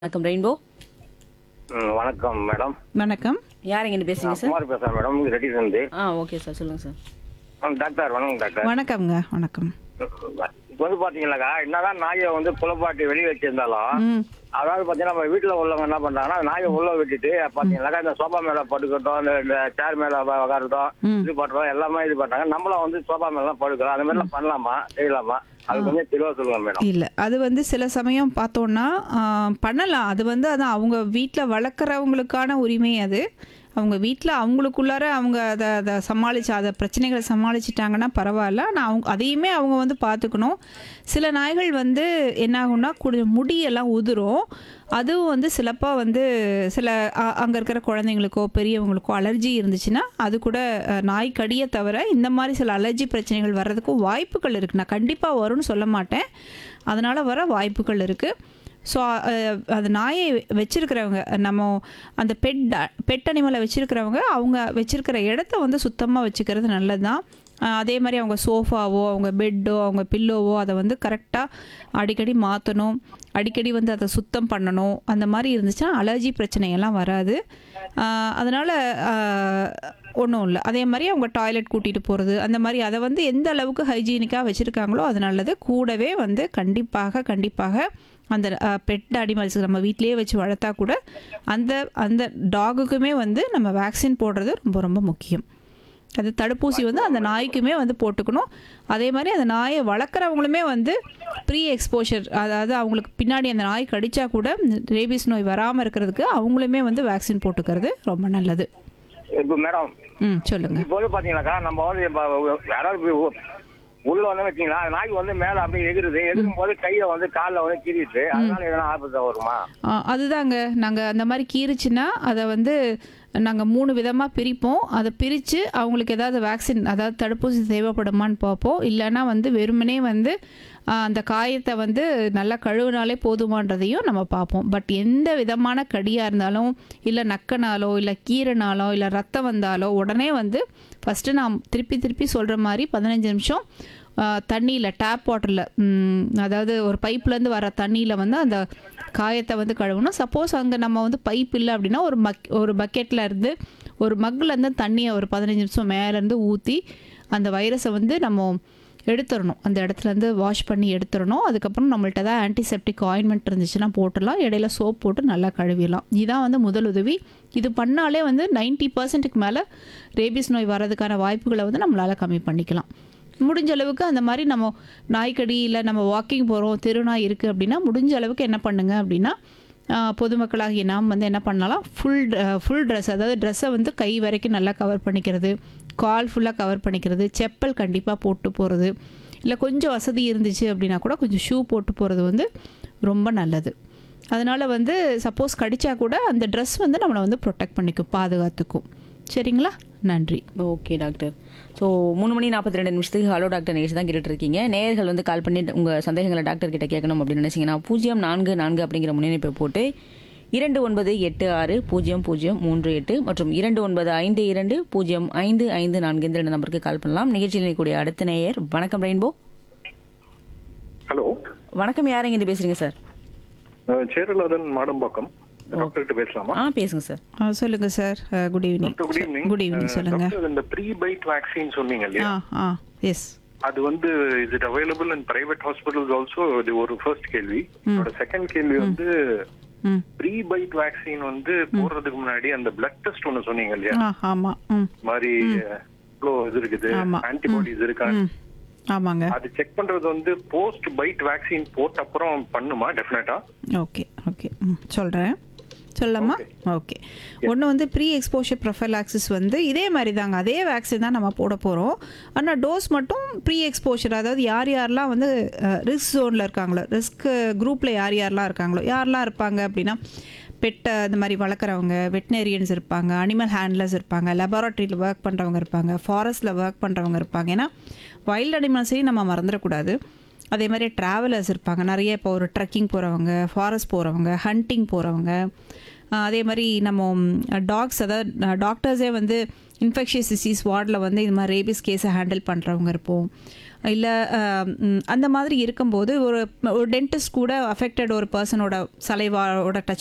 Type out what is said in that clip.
வணக்கம் ரெயின்போ ம், வணக்கம் மேடம் வணக்கம் யார் எங்க பேசுறீங்க சார் குமார் பேசுறேன் மேடம் ரெடி இருந்து ஆ ஓகே சார் சொல்லுங்க சார் ஆ, டாக்டர் வணக்கம் டாக்டர் வணக்கம்ங்க வணக்கம் இப்போ வந்து பாத்தீங்கன்னாக்கா என்னதான் நாயை வந்து குளப்பாட்டி வெளியே வச்சிருந்தாலும் ம் அதாவது பாத்தீங்கன்னா நம்ம வீட்டுல உள்ளவங்க என்ன பண்றாங்கன்னா நாயை உள்ள விட்டுட்டு பாத்தீங்கன்னாக்கா இந்த சோஃபா மேல படுக்கட்டும் இந்த இந்த சேர் மேல உக்கா- உட்காரட்டும் ம். இது பண்றோம் எல்லாமே இது பண்றாங்க நம்மளும் வந்து சோஃபா மேல தான் படுக்கிறோம் அந்த மாதிரி எல்லாம் பண்ணலாமா செய்யலாமா அது கொஞ்சம் தெளிவா சொல்லுங்க மேடம் இல்லை அது வந்து சில சமயம் பார்த்தோன்னா ஆ, பண்ணலாம் அது வந்து அதான் அவங்க வீட்டில் வளர்க்குறவங்களுக்கான உரிமை அது அவங்க வீட்டில் அவங்களுக்குள்ளார அவங்க அதை அதை சமாளிச்சு அதை பிரச்சனைகளை சமாளிச்சிட்டாங்கன்னா பரவாயில்ல ஆனால் அவங்க அதையுமே அவங்க வந்து பார்த்துக்கணும் சில நாய்கள் வந்து என்ன ஆகும்னா கொஞ்சம் முடியெல்லாம் உதிரும் அதுவும் வந்து சிலப்பா வந்து சில அங்கே இருக்கிற குழந்தைங்களுக்கோ பெரியவங்களுக்கோ அலர்ஜி இருந்துச்சுன்னா அது கூட அஹ், நாய் கடியை தவிர இந்த மாதிரி சில அலர்ஜி பிரச்சனைகள் வர்றதுக்கும் வாய்ப்புகள் இருக்குது நான் கண்டிப்பாக வரும்னு சொல்ல மாட்டேன் அதனால் வர வாய்ப்புகள் இருக்குது ஸோ அந்த நாயை வச்சிருக்கிறவங்க நம்ம அந்த பெட் பெட் அனிமலை வச்சிருக்கிறவங்க அவங்க வச்சிருக்கிற இடத்த வந்து சுத்தமாக வச்சுக்கிறது நல்லது தான் அதே மாதிரி அவங்க சோஃபாவோ அவங்க பெட்டோ அவங்க பில்லோவோ அதை வந்து கரெக்டாக அடிக்கடி மாற்றணும் அடிக்கடி வந்து அதை சுத்தம் பண்ணணும் அந்த மாதிரி இருந்துச்சுன்னா அலர்ஜி பிரச்சனையெல்லாம் வராது அதனால் ஒன்றும் இல்லை அதே மாதிரி அவங்க டாய்லெட் கூட்டிகிட்டு போகிறது அந்த மாதிரி அதை வந்து எந்த அளவுக்கு ஹைஜீனிக்காக வச்சுருக்காங்களோ அது நல்லது கூடவே வந்து கண்டிப்பாக கண்டிப்பாக அந்த பெட் அனிமல்ஸ் நம்ம வீட்டிலேயே வச்சு வளர்த்தா கூட அந்த அந்த டாகுக்குமே வந்து நம்ம வேக்சின் போடுறது ரொம்ப ரொம்ப முக்கியம் அது தடுப்பூசி வந்து அந்த நாய்க்குமே வந்து போட்டுக்கணும் அதே மாதிரி அந்த நாயை வளர்க்குறவங்களுமே வந்து ப்ரீ எக்ஸ்போஷர் அதாவது அவங்களுக்கு பின்னாடி அந்த நாய் கடிச்சா கூட ரேபிஸ் நோய் வராமல் இருக்கிறதுக்கு அவங்களுமே வந்து வேக்சின் போட்டுக்கிறது ரொம்ப நல்லது இப்போ மேடம் ம் சொல்லுங்கள் இப்போ வந்து பாத்தீங்கன்னாக்கா நம்ம வந்து இப்ப யாராவது போய் உ- உள்ள வந்து வச்சீங்களா நாய் வந்து மேல அப்படியே எகிருது எகிரும் போது கையை வந்து கால்ல வந்து கீறிட்டு அதனால எதனா ஆபத்து வருமா ஆ, அதுதாங்க நாங்கள் அந்த மாதிரி கீறுச்சுன்னா அதை வந்து நாங்கள் மூணு விதமாக பிரிப்போம் அதை பிரித்து அவங்களுக்கு ஏதாவது வேக்சின் அதாவது தடுப்பூசி தேவைப்படுமான்னு பார்ப்போம் இல்லைன்னா வந்து வெறுமனே வந்து ஆ, அந்த காயத்தை வந்து நல்லா கழுவினாலே போதுமான்றதையும் நம்ம பார்ப்போம் பட் எந்த விதமான கடியாக இருந்தாலும் இல்லை நக்கனாலோ இல்லை கீரனாலோ இல்லை ரத்தம் வந்தாலோ உடனே வந்து ஃபஸ்ட்டு நான் திருப்பி திருப்பி சொல்கிற மாதிரி பதினஞ்சு நிமிஷம் தண்ணியில் டேப் வாட்டரில் அதாவது ஒரு பைப்லேருந்து வர தண்ணியில் வந்து அந்த காயத்தை வந்து கழுவணும் சப்போஸ் அங்கே நம்ம வந்து பைப் இல்லை அப்படின்னா ஒரு மக் ஒரு பக்கெட்டில் இருந்து ஒரு மக்கில் இருந்து தண்ணியை ஒரு பதினஞ்சு நிமிஷம் மேலேருந்து ஊற்றி அந்த வைரஸை வந்து நம்ம எடுத்துடணும் அந்த இடத்துலேருந்து வாஷ் பண்ணி எடுத்துடணும் அதுக்கப்புறம் நம்மள்ட்ட தான் ஆன்டிசெப்டிக் ஆயின்மெண்ட் இருந்துச்சுன்னா போட்டுடலாம் இடையில சோப் போட்டு நல்லா கழுவிடலாம் இதுதான் வந்து முதல் உதவி இது பண்ணாலே வந்து நைன்ட்டி பர்சன்ட்டுக்கு மேலே ரேபிஸ் நோய் வர்றதுக்கான வாய்ப்புகளை வந்து நம்மளால் கம்மி பண்ணிக்கலாம் முடிஞ்ச அளவுக்கு அந்த மாதிரி நம்ம நாய்க்கடி இல்லை நம்ம வாக்கிங் போகிறோம் தெருநாய் இருக்குது அப்படின்னா முடிஞ்ச அளவுக்கு என்ன பண்ணுங்க அப்படின்னா ஆஹ், பொதுமக்களாகிய நாம் வந்து என்ன பண்ணலாம் ஃபுல் ஃபுல் ட்ரெஸ் அதாவது ட்ரெஸ்ஸை வந்து கை வரைக்கும் நல்லா கவர் பண்ணிக்கிறது கால் ஃபுல்லாக கவர் பண்ணிக்கிறது செப்பல் கண்டிப்பாக போட்டு போகிறது இல்லை கொஞ்சம் வசதி இருந்துச்சு அப்படின்னா கூட கொஞ்சம் ஷூ போட்டு போகிறது வந்து ரொம்ப நல்லது அதனால் வந்து சப்போஸ் கடிச்சா கூட அந்த ட்ரெஸ் வந்து நம்மளை வந்து ப்ரொடெக்ட் பண்ணிக்கும் பாதுகாத்துக்கும் சரிங்களா நன்றி ஓகே டாக்டர் ஸோ மூணு மணி நாற்பத்தி ரெண்டு நிமிஷத்துக்கு ஹலோ டாக்டர் நிகழ்ச்சி தான் கேட்டுட்டு இருக்கீங்க நேயர்கள் வந்து கால் பண்ணி உங்கள் சந்தேகங்களை டாக்டர் கிட்ட கேட்கணும் அப்படின்னு நினைச்சீங்கன்னா பூஜ்ஜியம் நான்கு நான்கு அப்படிங்கிற முன்னணிப்பை போட்டு இரண்டு ஒன்பது எட்டு ஆறு பூஜ்ஜியம் பூஜ்ஜியம் மூன்று எட்டு மற்றும் இரண்டு ஒன்பது ஐந்து இரண்டு பூஜ்ஜியம் ஐந்து ஐந்து நான்கு இந்த ரெண்டு நம்பருக்கு கால் பண்ணலாம் நிகழ்ச்சியில் இருக்கக்கூடிய அடுத்த நேயர் வணக்கம் ரெயின்போ ஹலோ வணக்கம் யாருங்க இது பேசுறீங்க சார் சேரலாதன் மாடம்பாக்கம் டாக்டர் கிட்ட பேசலாமா ஆ பேசுங்க சார் ஆ சொல்லுங்கள் sir good evening doctor good evening good evening சொல்லுங்கள் டாக்டர் இந்த ப்ரீ பைட் வேக்சின் சொன்னீங்க இல்லையா ஆ ஆ எஸ் அது வந்து is it available in private hospitals also இது ஒரு ஃபர்ஸ்ட் கேள்வி என்னோட செகண்ட் கேள்வி வந்து ம் ப்ரீ பைட் வேக்சின் வந்து போடுறதுக்கு முன்னாடி அந்த பிளட் டெஸ்ட் ஒன்னு சொன்னீங்க இல்லையா ஆ ஆமாம் ம் இந்த மாதிரி இவ்வளோ இது இருக்குது ஆமா. ஆன்டிபாடிஸ் இருக்கா ம் ஆமாங்க அது செக் பண்றது வந்து போஸ்ட் பைட் வேக்சின் போட்ட அப்புறம் பண்ணுமா டெஃபினட்டா ஓகே ஓகே ம் சொல்கிறேன் சொல்லலாமா ஓகே ஒன்று வந்து ப்ரீ எக்ஸ்போஷர் ப்ரொஃபைலாக்சிஸ் வந்து இதே மாதிரி தாங்க அதே வேக்சின் தான் நம்ம போட போகிறோம் ஆனால் டோஸ் மட்டும் ப்ரீ எக்ஸ்போஷர் அதாவது யார் யாரெல்லாம் வந்து ரிஸ்க் ஜோனில் இருக்காங்களோ ரிஸ்க் குரூப்பில் யார் யாரெல்லாம் இருக்காங்களோ யாரெல்லாம் இருப்பாங்க அப்படின்னா பெட்டை இந்த மாதிரி வளர்க்குறவங்க வெட்டினரியன்ஸ் இருப்பாங்க அனிமல் ஹேண்ட்லர்ஸ் இருப்பாங்க லெபார்ட்டரியில் ஒர்க் பண்ணுறவங்க இருப்பாங்க ஃபாரஸ்ட்டில் ஒர்க் பண்ணுறவங்க இருப்பாங்க ஏன்னா வைல்ட் அனிமல்ஸையும் நம்ம மறந்துடக்கூடாது அதே மாதிரி ட்ராவலர்ஸ் இருப்பாங்க நிறைய இப்போ ஒரு ட்ரெக்கிங் போகிறவங்க ஃபாரஸ்ட் போகிறவங்க ஹண்டிங் போகிறவங்க அதே மாதிரி நம்ம டாக்ஸ் அதாவது டாக்டர்ஸே வந்து இன்ஃபெக்ஷியஸ் டிசீஸ் வார்டில் வந்து இது மாதிரி ரேபிஸ் கேஸை ஹேண்டில் பண்ணுறவங்க இருப்போம் இல்லை அந்த மாதிரி இருக்கும்போது ஒரு ஒரு டென்டிஸ்ட் கூட அஃபெக்டட் ஒரு பர்சனோட சலைவாவோட டச்